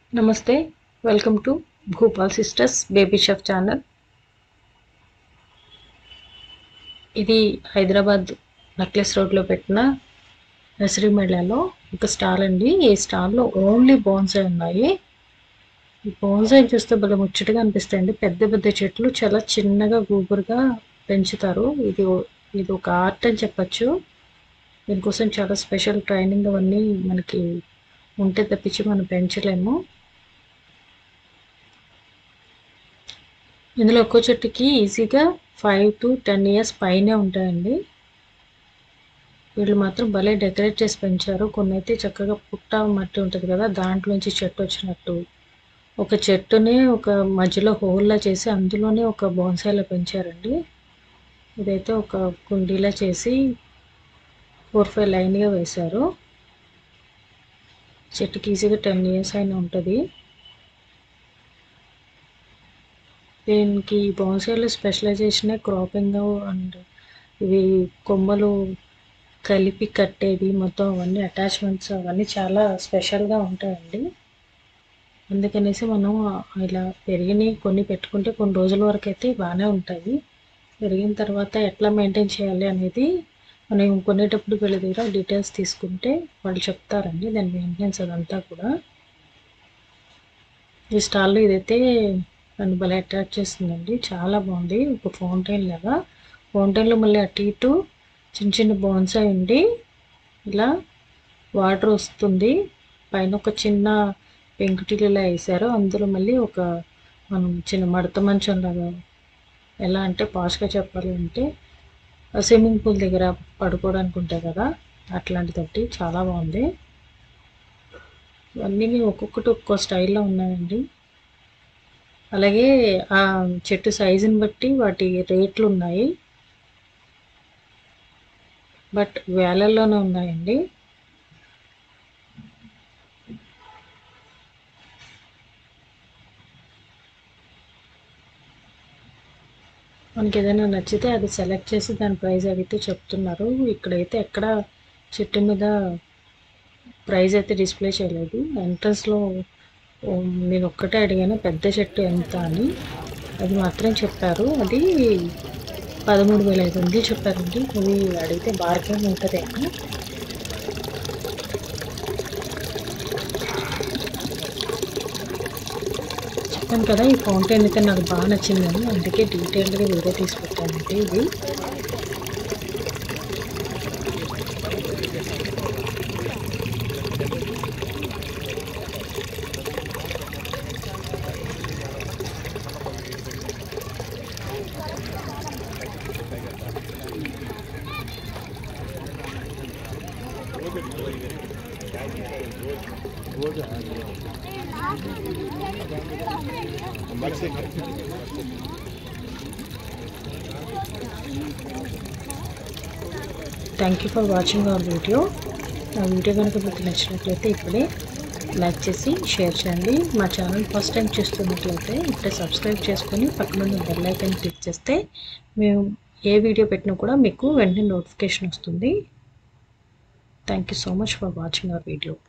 నమస్తే welcome to Bhupal sisters baby chef channel ఇది Hyderabad necklace రోడ్లో పెట్టిన నర్సరీ మేళాలో ఒక స్టాల్ అండి ఈ స్టాల్లో ఓన్లీ బోన్సాయి ఉన్నాయి ఈ బోన్సాయి చూస్తే భలే ముచ్చటగా అనిపిస్తాయండి పెద్ద పెద్ద చెట్లు చాలా చిన్నగా గూబురుగా పెంచుతారు ఇది ఓ- ఇది ఒక ఆర్ట్ అని చెప్పచ్చు దీనికోసం చాలా స్పెషల్ ట్రైనింగ్ అవన్నీ మనకి ఉంటే తప్పించి మనం పెంచలేము ఇందులో ఒక్కో చెట్టుకి ఈజీగా ఫైవ్ టు టెన్ ఇయర్స్ పైనే ఉంటాయండి వీళ్ళు మాత్రం భలే డెకరేట్ చేసి పెంచారు కొన్ని అయితే చక్కగా పుట్ట మట్టి ఉంటుంది కదా దాంట్లోంచి చెట్టు వచ్చినట్టు ఒక చెట్టుని ఒక మధ్యలో హోల్లా చేసి అందులోనే ఒక బోన్సాయిలో పెంచారండి ఇదైతే ఒక కుండీలా చేసి ఫోర్ ఫైవ్ లైన్గా వేశారు చెట్టుకి ఈజీగా టెన్ ఇయర్స్ అయినా ఉంటుంది దీనికి బౌన్సైలో స్పెషలైజేషన్ క్రాపింగ్ అండ్ ఇవి కొమ్మలు కలిపి కట్టేవి మొత్తం అవన్నీ అటాచ్మెంట్స్ అవన్నీ చాలా స్పెషల్గా ఉంటాయండి అందుకనేసి మనం ఇలా పెరిగినవి కొన్ని పెట్టుకుంటే కొన్ని రోజుల వరకు అయితే బాగానే ఉంటాయి పెరిగిన తర్వాత ఎట్లా మెయింటైన్ చేయాలి అనేది మనం కొనేటప్పుడు వీళ్ళ దగ్గర డీటెయిల్స్ తీసుకుంటే వాళ్ళు చెప్తారండి దాని మెయింటెనెన్స్ అదంతా కూడా ఈ స్టాల్లో ఇదైతే నన్ను భలే అట్రాక్ట్ చేస్తుందండి చాలా బాగుంది ఒక ఫౌంటైన్ లాగా ఫౌంటైన్లో మళ్ళీ అటు ఇటు చిన్న చిన్న బోన్సాయి ఉండి ఇలా వాటర్ వస్తుంది పైన ఒక చిన్న పెంకుటిల్లా వేసారు అందులో మళ్ళీ ఒక మనం చిన్న మడత మంచం లాగా ఎలా అంటే పాష్గా చెప్పాలి అంటే స్విమ్మింగ్ పూల్ దగ్గర పడుకోవడానికి ఉంటాయి కదా అట్లాంటిది చాలా బాగుంది ఇవన్నీ ఒక్కొక్కటి ఒక్కో స్టైల్లో ఉన్నాయండి అలాగే ఆ చెట్టు సైజుని బట్టి వాటి రేట్లు ఉన్నాయి బట్ వేలల్లోనే ఉన్నాయండి మనకి ఏదైనా నచ్చితే అది సెలెక్ట్ చేసి దాని ప్రైస్ అడిగితే చెప్తున్నారు ఇక్కడైతే ఎక్కడ చెట్టు మీద ప్రైస్ అయితే డిస్ప్లే చేయలేదు ఎంట్రన్స్లో నేను ఒక్కటే అడిగాను పెద్ద చెట్టు ఎంత అని అది మాత్రం చెప్పారు అది పదమూడు వేల ఐదు వందలు చెప్పారండి అది అడిగితే బార్గెన్ ఉంటుందేమో చెప్పాను కదా ఈ ఫౌంటైన్ అయితే నాకు బాగా నచ్చిందని అందుకే డీటెయిల్డ్గా వీడియో తీసి పెట్టానండి ఇది thank you for watching our video నా వీడియో కనుక మీకు నచ్చినట్లయితే ఇప్పుడే లైక్ చేసి షేర్ చేయండి మా ఛానల్ ఫస్ట్ టైం చూస్తున్నట్లయితే ఇప్పుడే సబ్స్క్రైబ్ చేసుకొని పక్కన ఉన్న బెల్ ఐకాన్ క్లిక్ చేస్తే మేము ఏ వీడియో పెట్టినా కూడా మీకు వెంటనే నోటిఫికేషన్ వస్తుంది thank you so much for watching our video